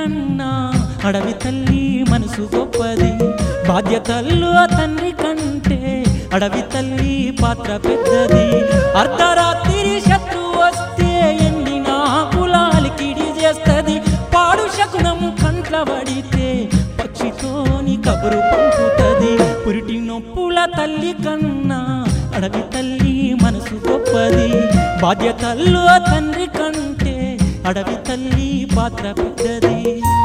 కన్నా అడవి తల్లి మనసు గొప్పది బాధ్యతల్లో తండ్రి కంటే అడవి తల్లి పాత్ర పెద్దది అర్ధరాత్రి శత్రు వస్తే ఎండిన కులాలికిడి చేస్తది పాడు శకునం కంట్ల పడితే పక్షితోని కబురు పంపుతది పురిటి నొప్పుల తల్లి కన్నా అడవి తల్లి మనసు గొప్పది బాధ్యతల్లో తండ్రి కంటే అడవి తల్లి పాత్ర పెద్దది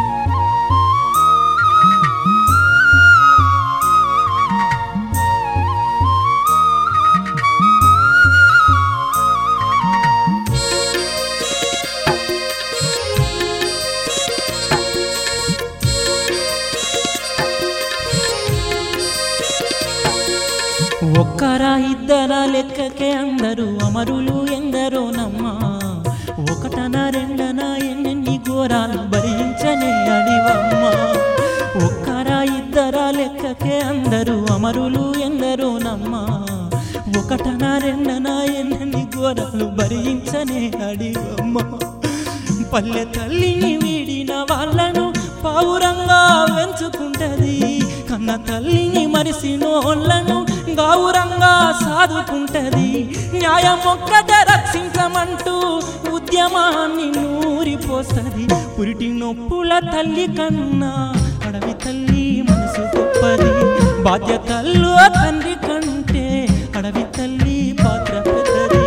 ఒక్కరా ఇద్దరా లెక్కకే అందరూ అమరులు ఎందరో నమ్మా ఒకటన రెండన ఎన్నెన్ని ఘోరాలు భరించనే అడివమ్మ ఒక్కరా ఇద్దరా లెక్కకే అందరూ అమరులు ఎందరో నమ్మా ఒకటన రెండన ఎన్నెన్ని ఘోరాలు భరించనే అడివమ్మ పల్లె తల్లిని వీడిన వాళ్ళను పావురంగా వెంచుకుంటది కన్న తల్లిని మరిసినోళ్ళను గౌరంగా సాదుకుంటది న్యాయం ఒక్కట రక్షించమంటూ ఉద్యమాన్ని నూరిపోస్తది పురిటి నొప్పుల తల్లి కన్నా అడవి తల్లి మనసు గొప్పది బాధ్యతల్లో తండ్రి కంటే అడవి తల్లి పాత్ర పెద్దది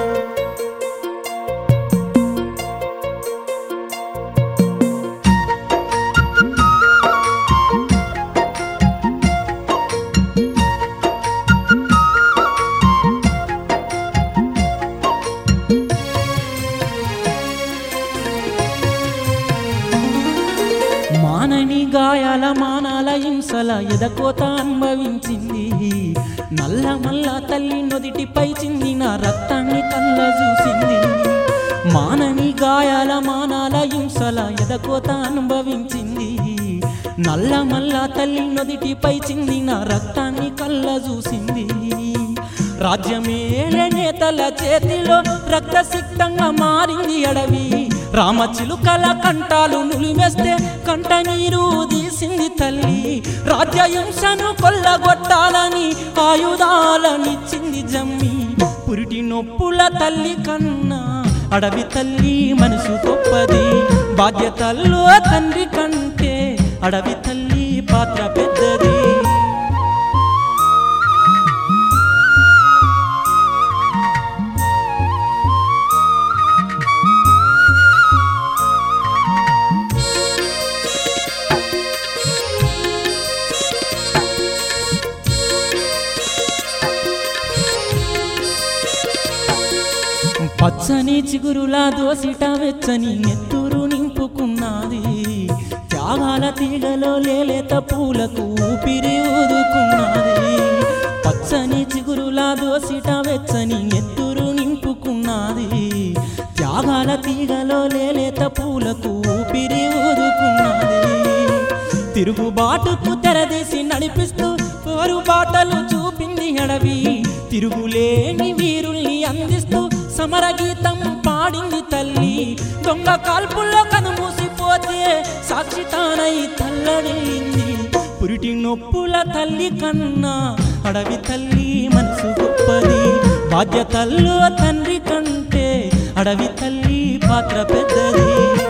మానని గాయాల మానాల హింసల ఎదకోత అనుభవించింది నల్ల మల్ల తల్లి నొదిటిపై చిందిన రక్తాన్ని కళ్ళ చూసింది మానని గాయాల మానాల హింసల ఎదకోత అనుభవించింది నల్ల మల్ల తల్లి నొదిటిపై చిందిన రక్తాన్ని కళ్ళ చూసింది రాజ్యమేలే నేతల చేతిలో రక్తసిక్తంగా మారింది అడవి రామచిలుకల కంటాలు నులివేస్తే కంట నీరు తీసింది తల్లి రాజ్యహింసను కొల్లగొట్టాలని ఆయుధాలనిచ్చింది జమ్మి పురిటి నొప్పుల తల్లి కన్నా అడవి తల్లి మనసు గొప్పది బాధ్యతల్లో తండ్రి కంటే అడవి తల్లి పాత్ర పెద్దది పచ్చని చిగురులా దోసిట వెచ్చని నెత్తురు నింపుకున్నది త్యాగాల తీగలో లేలేత పూలకు ఊపిరి ఊదుకున్నది పచ్చని చిగురులా దోసిట వెచ్చని నెత్తురు నింపుకున్నది త్యాగాల తీగలో లేలేత పూలకు ఊపిరి ఊదుకున్నది తిరుగుబాటుకు తెరదీసి నడిపిస్తూ పోరు బాటలు చూపింది అడవి తిరుగులేని వీరుల్ని అందిస్తూ సమరగీతం పాడింది తల్లి దొంగ కాల్పుల్లో కనుమూసిపోతే సాక్షి తానై తల్లడింది పురిటి నొప్పుల తల్లి కన్నా అడవి తల్లి మనసు గొప్పది బాధ్యతల్లో తండ్రి కంటే అడవి తల్లి పాత్ర పెద్దది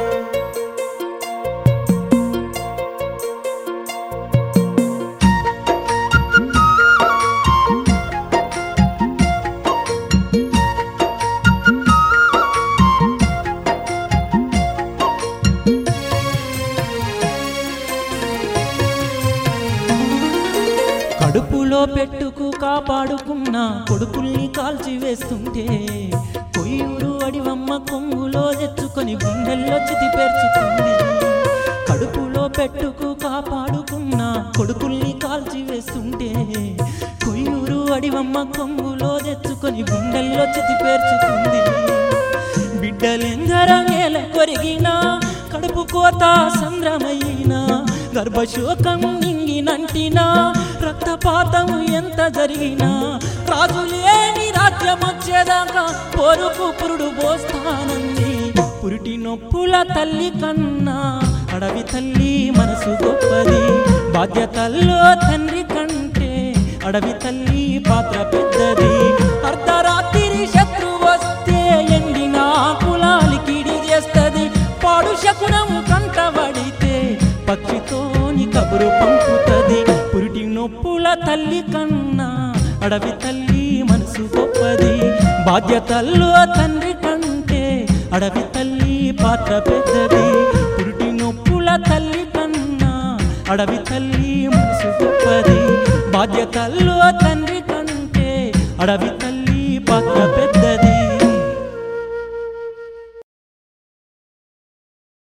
కడుపులో పెట్టుకు కాపాడుకున్న కొడుకుల్ని కాల్చి వేస్తుంటే కొయ్యూరు అడివమ్మ కొంగులో తెచ్చుకొని గుండెల్లో చితి పేర్చుకుంది కడుపులో పెట్టుకు కాపాడుకున్న కొడుకుల్ని కాల్చి వేస్తుంటే కొయ్యూరు అడివమ్మ కొంగులో తెచ్చుకొని గుండెల్లో చితి పేర్చుకుంది బిడ్డలెందర నేల కొరిగినా కడుపు కోత సంద్రమైనా గర్భశోకం నింగినంటినా రక్తపాతం ఎంత జరిగినా రాజు లేని రాజ్యం వచ్చేదాకా పొరుకు పురుడు పోస్తానంది పురిటి నొప్పుల తల్లి కన్నా అడవి తల్లి మనసు గొప్పది బాధ్యతల్లో తండ్రి కంటే అడవి తల్లి పాత్ర పెద్దది అర్ధరాత్రి శత్రు వస్తే ఎండిన కులాలికిడి చేస్తది పాడు శకునం కంటబడితే పక్షితోని కబురు పంపుతది పురిటి నొప్పుల తల్లి కన్నా అడవి తల్లి మనసు గొప్పది బాధ్యతల్లో తండ్రి కంటే అడవి తల్లి పాత్ర పెద్దది పురిటి నొప్పుల తల్లి కన్నా అడవి తల్లి మనసు గొప్పది బాధ్యతల్లో తండ్రి కంటే అడవి తల్లి పాత్ర పెద్దది